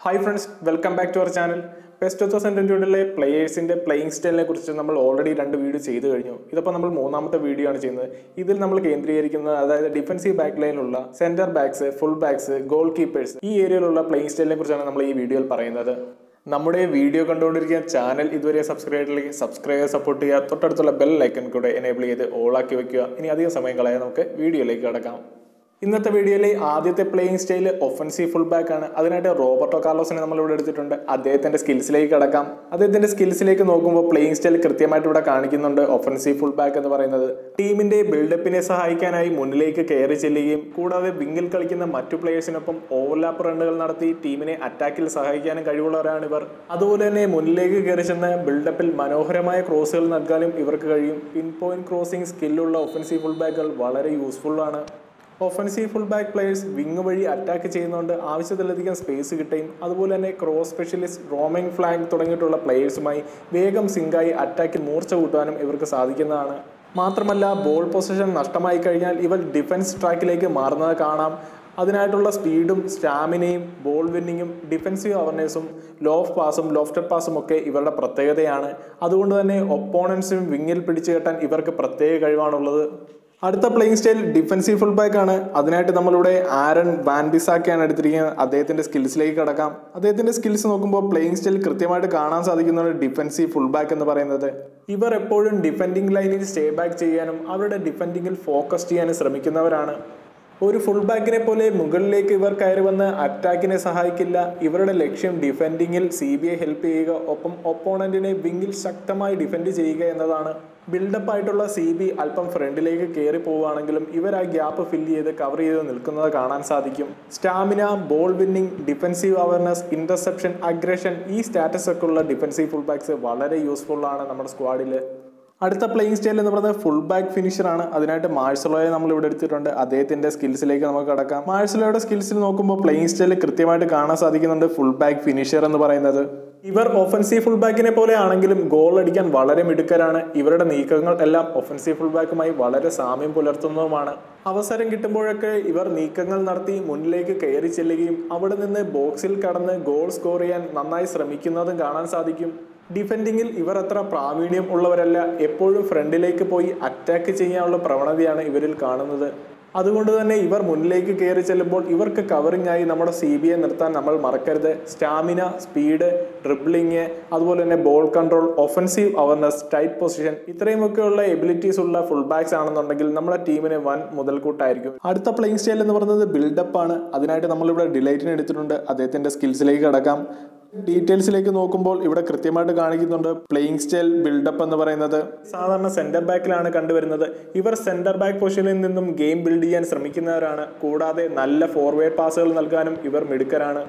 Hi friends welcome back to our channel PES two thousand ട്വൻറ്റിയിലെ പ്ലേയേഴ്സിൻ്റെ playing സ്റ്റൈലിനെ കുറിച്ച് നമ്മൾ ഓൾറെഡി രണ്ട് വീഡിയോ ചെയ്തു കഴിഞ്ഞു ഇതിപ്പോൾ നമ്മൾ മൂന്നാമത്തെ വീഡിയോ ആണ് ചെയ്യുന്നത് ഇതിൽ നമ്മൾ കേന്ദ്രീകരിക്കുന്നത് അതായത് ഡിഫൻസീവ് ബാക്ക് ലൈനിലുള്ള centre backs full backs goalkeepers ഈ ഏരിയയിലുള്ള പ്ലേയിങ് സ്റ്റൈലിനെ കുറിച്ചാണ് നമ്മൾ ഈ വീഡിയോയിൽ പറയുന്നത് നമ്മുടെ വീഡിയോ കണ്ടുകൊണ്ടിരിക്കുന്ന ചാനൽ ഇതുവരെ സബ്സ്ക്രൈബ് ചെയ്തില്ലെങ്കിൽ സബ്സ്ക്രൈബ് സപ്പോർട്ട് ചെയ്യുക തൊട്ടടുത്തുള്ള ബെൽ ഐക്കൺ കൂടെ എനേബിൾ ചെയ്ത് ഓളാക്കി വെക്കുക ഇനി അധികം സമയം കളയാൻ നമുക്ക് വീഡിയോയിലേക്ക് കിടക്കാം ഇന്നത്തെ വീഡിയോയിലെ ആദ്യത്തെ playing style offensive full back ആണ് അതിനായിട്ട് റോബർട്ടോ കാർലോസിനെ നമ്മൾ ഇവിടെ എടുത്തിട്ടുണ്ട് അദ്ദേഹത്തിന്റെ സ്കിൽസിലേക്ക് കടക്കാം അദ്ദേഹത്തിന്റെ സ്കിൽസിലേക്ക് നോക്കുമ്പോൾ പ്ലേയിങ് സ്റ്റൈൽ കൃത്യമായിട്ട് ഇവിടെ കാണിക്കുന്നുണ്ട് ഒഫൻസീവ് ഫുൾ ബാക്ക് എന്ന് പറയുന്നത് ടീമിന്റെ ബിൽഡപ്പിനെ സഹായിക്കാനായി മുന്നിലേക്ക് കയറി ചെല്ലുകയും കൂടാതെ വിങ്ങിൽ കളിക്കുന്ന മറ്റു പ്ലേയേഴ്സിനൊപ്പം ഓവർലാപ്പ് റണ്ണുകൾ നടത്തി ടീമിനെ അറ്റാക്കിൽ സഹായിക്കാനും കഴിവുള്ളവരാണ് ഇവർ അതുപോലെ തന്നെ മുന്നിലേക്ക് കയറി ചെന്ന് ബിൽഡപ്പിൽ മനോഹരമായ ക്രോസുകൾ നൽകാനും ഇവർക്ക് കഴിയും പിൻ പോയിന്റ് ക്രോസിംഗ് സ്കില്ലുള്ള ഒഫൻസീവ് ഫുൾ ബാക്കുകൾ വളരെ യൂസ്ഫുൾ ആണ് offensive full back players wing വഴി അറ്റാക്ക് ചെയ്യുന്നതുകൊണ്ട് ആവശ്യത്തിലധികം സ്പേസ് കിട്ടുകയും അതുപോലെ തന്നെ ക്രോസ് സ്പെഷ്യലിസ്റ്റ് റോമിംഗ് ഫ്ലാഗ് തുടങ്ങിയിട്ടുള്ള പ്ലേയേഴ്സുമായി വേഗം സിങ്കായി അറ്റാക്കിൽ മൂർച്ച കൂട്ടാനും ഇവർക്ക് സാധിക്കുന്നതാണ് മാത്രമല്ല ബോൾ പൊസിഷൻ നഷ്ടമായി കഴിഞ്ഞാൽ ഇവർ ഡിഫൻസ് ട്രാക്കിലേക്ക് മാറുന്നത് കാണാം അതിനായിട്ടുള്ള സ്പീഡും സ്റ്റാമിനയും ബോൾ വിന്നിങ്ങും ഡിഫൻസീവ് അവർനെസ്സും ലോഫ് പാസും ലോഫ്റ്റഡ് പാസും ഒക്കെ ഇവരുടെ പ്രത്യേകതയാണ് അതുകൊണ്ട് തന്നെ ഒപ്പോണൻസിനും വിങ്ങിൽ പിടിച്ചു കെട്ടാൻ ഇവർക്ക് പ്രത്യേക കഴിവാണുള്ളത് അടുത്ത playing style defensive full back ആണ് അതിനായിട്ട് നമ്മളിവിടെ ആരൺ വാൻബിസാക്കിയാണ് എടുത്തിരിക്കുന്നത് അദ്ദേഹത്തിന്റെ സ്കിൽസിലേക്ക് കടക്കാം അദ്ദേഹത്തിന്റെ സ്കിൽസ് നോക്കുമ്പോൾ പ്ലേയിങ് സ്റ്റൈൽ കൃത്യമായിട്ട് കാണാൻ സാധിക്കുന്നതാണ് ഡിഫൻസീവ് ഫുൾ ബാക്ക് എന്ന് പറയുന്നത് ഇവർ എപ്പോഴും ഡിഫൻഡിംഗ് ലൈനിൽ സ്റ്റേ ബാക്ക് ചെയ്യാനും അവരുടെ ഡിഫൻഡിങ്ങിൽ ഫോക്കസ് ചെയ്യാനും ശ്രമിക്കുന്നവരാണ് ഒരു ഫുൾ ബാക്കിനെ പോലെ മുകളിലേക്ക് ഇവർ കയറി വന്ന് അറ്റാക്കിനെ സഹായിക്കില്ല ഇവരുടെ ലക്ഷ്യം ഡിഫെൻഡിങ്ങിൽ സി ബി ഐ ഹെൽപ്പ് ചെയ്യുക ഒപ്പം ഒപ്പോണന്റിനെ വിങ്ങിൽ ശക്തമായി ഡിഫെൻഡ് ചെയ്യുക എന്നതാണ് ബിൽഡപ്പ് ആയിട്ടുള്ള സി ബി അല്പം ഫ്രണ്ടിലേക്ക് കയറി പോവുകയാണെങ്കിലും ഇവർ ആ ഗ്യാപ്പ് ഫില്ല് ചെയ്ത് കവർ ചെയ്ത് നിൽക്കുന്നത് കാണാൻ സാധിക്കും stamina ball winning defensive awareness interception aggression ഈ സ്റ്റാറ്റസ് ഒക്കെ ഉള്ള ഡിഫെൻസീവ് ഫുൾ ബാക്സ് വളരെ യൂസ്ഫുൾ ആണ് നമ്മുടെ സ്ക്വാഡിൽ അടുത്ത പ്ലേയിങ് സ്റ്റൈൽ എന്ന് പറയുന്നത് ഫുൾ ബാക്ക് ഫിനിഷർ ആണ് അതിനായിട്ട് മാഴ്സലോയെ നമ്മൾ ഇവിടെ എടുത്തിട്ടുണ്ട് അദ്ദേഹത്തിന്റെ സ്കിൽസിലേക്ക് നമുക്ക് കടക്കാം മാഴ്സലോയുടെ സ്കിൽസിൽ നോക്കുമ്പോൾ പ്ലേയിങ് സ്റ്റൈൽ കൃത്യമായിട്ട് കാണാൻ സാധിക്കുന്നുണ്ട് ഫുൾ ബാക്ക് ഫിനിഷർ എന്ന് പറയുന്നത് ഇവർ ഒഫൻസീവ് ഫുൾ ബാക്കിനെ പോലെ ആണെങ്കിലും ഗോൾ അടിക്കാൻ വളരെ മിടുക്കരാണ് ഇവരുടെ നീക്കങ്ങൾ എല്ലാം ഒഫൻസീവ് ഫുൾ ബാക്കുമായി വളരെ സാമ്യം പുലർത്തുന്നതുമാണ് അവസരം കിട്ടുമ്പോഴൊക്കെ ഇവർ നീക്കങ്ങൾ നടത്തി മുന്നിലേക്ക് കയറി ചെല്ലുകയും അവിടെ നിന്ന് ബോക്സിൽ കടന്ന് ഗോൾ സ്കോർ ചെയ്യാൻ നന്നായി ശ്രമിക്കുന്നതും കാണാൻ സാധിക്കും ഡിഫെൻഡിങ്ങിൽ ഇവർ അത്ര പ്രാവീണ്യം ഉള്ളവരല്ല എപ്പോഴും ഫ്രണ്ടിലേക്ക് പോയി അറ്റാക്ക് ചെയ്യാനുള്ള പ്രവണതയാണ് ഇവരിൽ കാണുന്നത് അതുകൊണ്ട് തന്നെ ഇവർ മുന്നിലേക്ക് കയറി ചെല്ലുമ്പോൾ ഇവർക്ക് കവറിംഗ് ആയി നമ്മുടെ സി ബി ഐ നിർത്താൻ നമ്മൾ മറക്കരുത് സ്റ്റാമിന സ്പീഡ് ഡ്രിബ്ലിങ് അതുപോലെ തന്നെ ball control offensive awareness tight position ഇത്രയുമൊക്കെയുള്ള എബിലിറ്റീസ് ഉള്ള ഫുൾ ബാക്സ് ആണെന്നുണ്ടെങ്കിൽ നമ്മുടെ ടീമിന് വൻ മുതൽക്കൂട്ടായിരിക്കും അടുത്ത പ്ലേയിങ് സ്റ്റൈൽ എന്ന് പറയുന്നത് ബിൽഡപ്പ് ആണ് അതിനായിട്ട് നമ്മളിവിടെ ഡിലൈറ്റിന് എടുത്തിട്ടുണ്ട് അദ്ദേഹത്തിന്റെ സ്കിൽസിലേക്ക് കടക്കാം ഡീറ്റെയിൽസിലേക്ക് നോക്കുമ്പോൾ ഇവിടെ കൃത്യമായിട്ട് കാണിക്കുന്നുണ്ട് പ്ലേയിങ് സ്റ്റൈൽ ബിൽഡപ്പ് എന്ന് പറയുന്നത് സാധാരണ സെന്റർ ബാക്കിലാണ് കണ്ടുവരുന്നത് ഇവർ സെന്റർ ബാക്ക് പൊസിഷനിൽ നിന്നും ഗെയിം ബിൽഡ് ചെയ്യാൻ ശ്രമിക്കുന്നവരാണ് കൂടാതെ നല്ല ഫോർവേഡ് പാസുകൾ നൽകാനും ഇവർ മിടുക്കരാണ്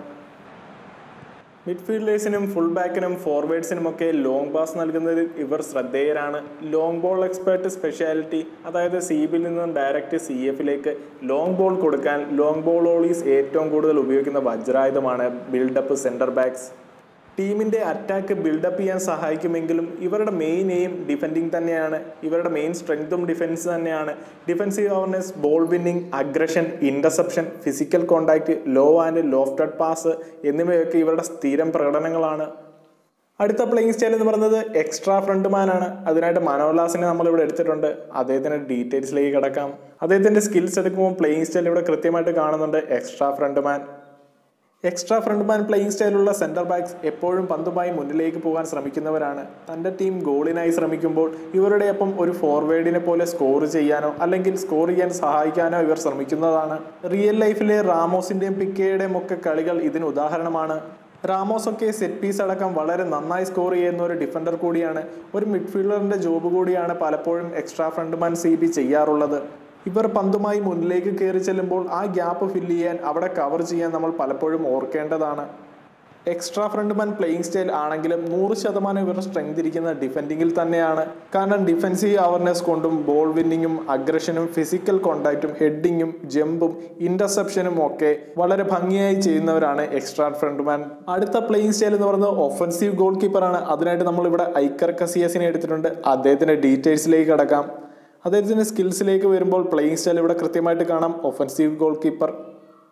മിഡ്ഫീൽഡേഴ്സിനും ഫുൾ ബാക്കിനും ഫോർവേഡ്സിനും ഒക്കെ ലോങ് പാസ് നൽകുന്നതിൽ ഇവർ ശ്രദ്ധേയരാണ് ലോങ് ബോൾ എക്സ്പേർട്ട് സ്പെഷ്യാലിറ്റി അതായത് സി ബിൽ നിന്നും ഡയറക്റ്റ് സി എഫിലേക്ക് ലോങ് ബോൾ കൊടുക്കാൻ ലോങ് ബോൾ ഓളീസ് ഏറ്റവും കൂടുതൽ ഉപയോഗിക്കുന്ന വജ്രായുധമാണ് ബിൽഡപ്പ് സെന്റർ ബാക്സ് ടീമിന്റെ അറ്റാക്ക് ബിൽഡപ്പ് ചെയ്യാൻ സഹായിക്കുമെങ്കിലും ഇവരുടെ മെയിൻ എയിം ഡിഫെൻഡിങ് തന്നെയാണ് ഇവരുടെ മെയിൻ സ്ട്രെങ്തും ഡിഫൻസ് തന്നെയാണ് defensive awareness ball winning aggression interception physical contact low and lofted pass എന്നിവയൊക്കെ ഇവരുടെ സ്ഥിരം പ്രകടനങ്ങളാണ് അടുത്ത പ്ലേയിങ് സ്റ്റൈൽ എന്ന് പറയുന്നത് എക്സ്ട്രാ ഫ്രണ്ട് മാൻ ആണ് അതിനായിട്ട് മനോല്ലാസിനെ നമ്മൾ ഇവിടെ എടുത്തിട്ടുണ്ട് അദ്ദേഹത്തിന്റെ ഡീറ്റെയിൽസിലേക്ക് കിടക്കാം അദ്ദേഹത്തിന്റെ സ്കിൽസ് എടുക്കുമ്പോൾ പ്ലേയിങ് സ്റ്റൈൽ ഇവിടെ കൃത്യമായിട്ട് കാണുന്നുണ്ട് extra front man extra front man playing സ്റ്റൈലുള്ള സെന്റർ ബാക്സ് എപ്പോഴും പന്തുമായി മുന്നിലേക്ക് പോകാൻ ശ്രമിക്കുന്നവരാണ് തൻ്റെ ടീം ഗോളിനായി ശ്രമിക്കുമ്പോൾ ഇവരുടെ ഒപ്പം ഒരു ഫോർവേഡിനെ പോലെ സ്കോർ ചെയ്യാനോ അല്ലെങ്കിൽ സ്കോർ ചെയ്യാൻ സഹായിക്കാനോ ഇവർ ശ്രമിക്കുന്നതാണ് റിയൽ ലൈഫിലെ റാമോസിന്റെയും പിക്കയുടെയും ഒക്കെ കളികൾ ഇതിന് ഉദാഹരണമാണ് റാമോസ് ഒക്കെ സെറ്റ് പീസ് അടക്കം വളരെ നന്നായി സ്കോർ ചെയ്യുന്ന ഒരു ഡിഫൻഡർ കൂടിയാണ് ഒരു മിഡ്ഫീൽഡറിന്റെ ജോബ് കൂടിയാണ് പലപ്പോഴും എക്സ്ട്രാ ഫ്രണ്ട്മാൻ സി ബി ചെയ്യാറുള്ളത് ഇവർ പന്തുമായി മുന്നിലേക്ക് കയറി ചെല്ലുമ്പോൾ ആ ഗ്യാപ്പ് ഫില്ല് ചെയ്യാൻ അവിടെ കവർ ചെയ്യാൻ നമ്മൾ പലപ്പോഴും ഓർക്കേണ്ടതാണ് എക്സ്ട്രാ ഫ്രണ്ട്മാൻ പ്ലേയിങ് സ്റ്റൈൽ ആണെങ്കിലും നൂറ് ശതമാനം ഇവരുടെ സ്ട്രെങ്ത് ഇരിക്കുന്ന ഡിഫെൻഡിങ്ങിൽ തന്നെയാണ് കാരണം ഡിഫൻസീവ് അവർനെസ് കൊണ്ടും ബോൾ വിന്നിങ്ങും അഗ്രഷനും ഫിസിക്കൽ കോണ്ടാക്റ്റും ഹെഡിങ്ങും ജമ്പും ഇന്റർസെപ്ഷനും ഒക്കെ വളരെ ഭംഗിയായി ചെയ്യുന്നവരാണ് എക്സ്ട്രാ ഫ്രണ്ട്മാൻ അടുത്ത പ്ലേയിങ് സ്റ്റൈൽ എന്ന് പറയുന്നത് ഒഫൻസീവ് ഗോൾ കീപ്പറാണ് അതിനായിട്ട് നമ്മൾ ഇവിടെ ഐക്കർ കസിയസിനെ എടുത്തിട്ടുണ്ട് അദ്ദേഹത്തിന്റെ ഡീറ്റെയിൽസിലേക്ക് കടക്കാം അദ്ദേഹത്തിന്റെ സ്കിൽസിലേക്ക് വരുമ്പോൾ പ്ലേയിങ് സ്റ്റൈൽ ഇവിടെ കൃത്യമായിട്ട് കാണാം ഒഫൻസീവ് ഗോൾ കീപ്പർ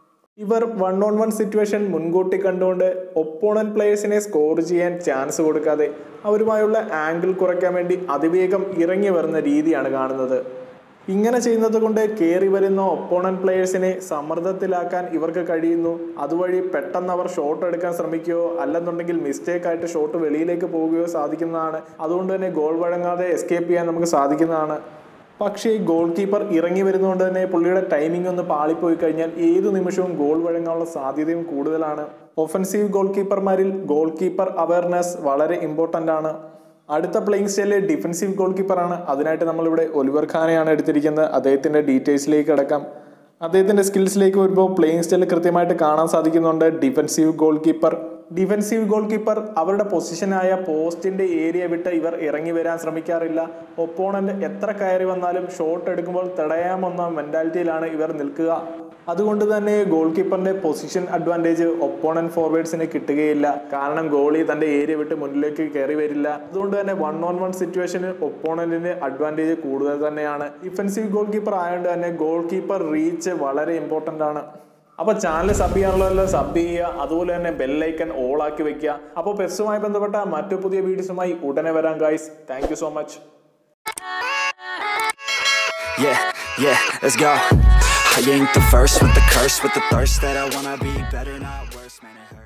ഇവർ വൺ ഓൺ വൺ സിറ്റുവേഷൻ മുൻകൂട്ടി കണ്ടുകൊണ്ട് ഒപ്പോണന്റ് പ്ലേയേഴ്സിനെ സ്കോർ ചെയ്യാൻ ചാൻസ് കൊടുക്കാതെ അവരുമായുള്ള ആംഗിൾ കുറയ്ക്കാൻ വേണ്ടി അതിവേഗം ഇറങ്ങി വരുന്ന രീതിയാണ് കാണുന്നത് ഇങ്ങനെ ചെയ്യുന്നത് കൊണ്ട് കയറി വരുന്ന ഒപ്പോണന്റ് പ്ലേയേഴ്സിനെ സമ്മർദ്ദത്തിലാക്കാൻ ഇവർക്ക് കഴിയുന്നു അതുവഴി പെട്ടെന്ന് അവർ ഷോട്ട് എടുക്കാൻ ശ്രമിക്കുകയോ അല്ലെന്നുണ്ടെങ്കിൽ മിസ്റ്റേക്ക് ആയിട്ട് ഷോട്ട് വെളിയിലേക്ക് പോവുകയോ സാധിക്കുന്നതാണ് അതുകൊണ്ട് തന്നെ ഗോൾ വഴങ്ങാതെ എസ്കേപ്പ് ചെയ്യാൻ നമുക്ക് സാധിക്കുന്നതാണ് പക്ഷേ ഗോൾ കീപ്പർ ഇറങ്ങി വരുന്നതുകൊണ്ട് തന്നെ പുള്ളിയുടെ ടൈമിംഗ് ഒന്ന് പാളിപ്പോയി കഴിഞ്ഞാൽ ഏതു നിമിഷവും ഗോൾ വഴങ്ങാനുള്ള സാധ്യതയും കൂടുതലാണ് ഒഫൻസീവ് ഗോൾ കീപ്പർമാരിൽ ഗോൾ കീപ്പർ അവയർനെസ് വളരെ ഇമ്പോർട്ടൻ്റ് ആണ് അടുത്ത പ്ലേയിങ് സ്റ്റൈലിലെ ഡിഫൻസീവ് ഗോൾ കീപ്പറാണ് അതിനായിട്ട് നമ്മളിവിടെ ഒലിവർ ഖാനെയാണ് എടുത്തിരിക്കുന്നത് അദ്ദേഹത്തിൻ്റെ ഡീറ്റെയിൽസിലേക്ക് കിടക്കാം അദ്ദേഹത്തിൻ്റെ സ്കിൽസിലേക്ക് വരുമ്പോൾ പ്ലേയിങ് സ്റ്റൈൽ കൃത്യമായിട്ട് കാണാൻ സാധിക്കുന്നുണ്ട് defensive goalkeeper defensive goalkeeper അവരുടെ പൊസിഷനായ പോസ്റ്റിന്റെ ഏരിയ വിട്ട് ഇവർ ഇറങ്ങി വരാൻ ശ്രമിക്കാറില്ല ഒപ്പോണന്റ് എത്ര കയറി വന്നാലും ഷോട്ട് എടുക്കുമ്പോൾ തടയാമെന്ന മെന്റാലിറ്റിയിലാണ് ഇവർ നിൽക്കുക അതുകൊണ്ട് തന്നെ ഗോൾ കീപ്പറിന്റെ പൊസിഷൻ അഡ്വാൻറ്റേജ് ഒപ്പോണന്റ് ഫോർവേഡ്സിന് കിട്ടുകയില്ല കാരണം ഗോളി തന്റെ ഏരിയ വിട്ട് മുന്നിലേക്ക് കയറി വരില്ല അതുകൊണ്ട് തന്നെ വൺ ഓൺ വൺ സിറ്റുവേഷന് ഒപ്പോണന്റിന് അഡ്വാൻറ്റേജ് കൂടുതൽ തന്നെയാണ് ഡിഫൻസീവ് ഗോൾ കീപ്പർ ആയതുകൊണ്ട് തന്നെ ഗോൾ കീപ്പർ റീച്ച് വളരെ ഇമ്പോർട്ടൻ്റ് ആണ് അപ്പോൾ ചാനൽ സബ് ചെയ്യാനുള്ളതെല്ലാം സബ് ചെയ്യുക അതുപോലെ തന്നെ ബെല്ലൈക്കൻ ഓൾ ആക്കി വെക്കുക അപ്പോൾ പെസ്സുമായി ബന്ധപ്പെട്ട മറ്റു പുതിയ വീഡിയോസുമായി ഉടനെ വരാം guys thank you so much Yeah, yeah, let's go. I ain't the first with the curse, with the thirst that I wanna be better, not worse, man. It hurts.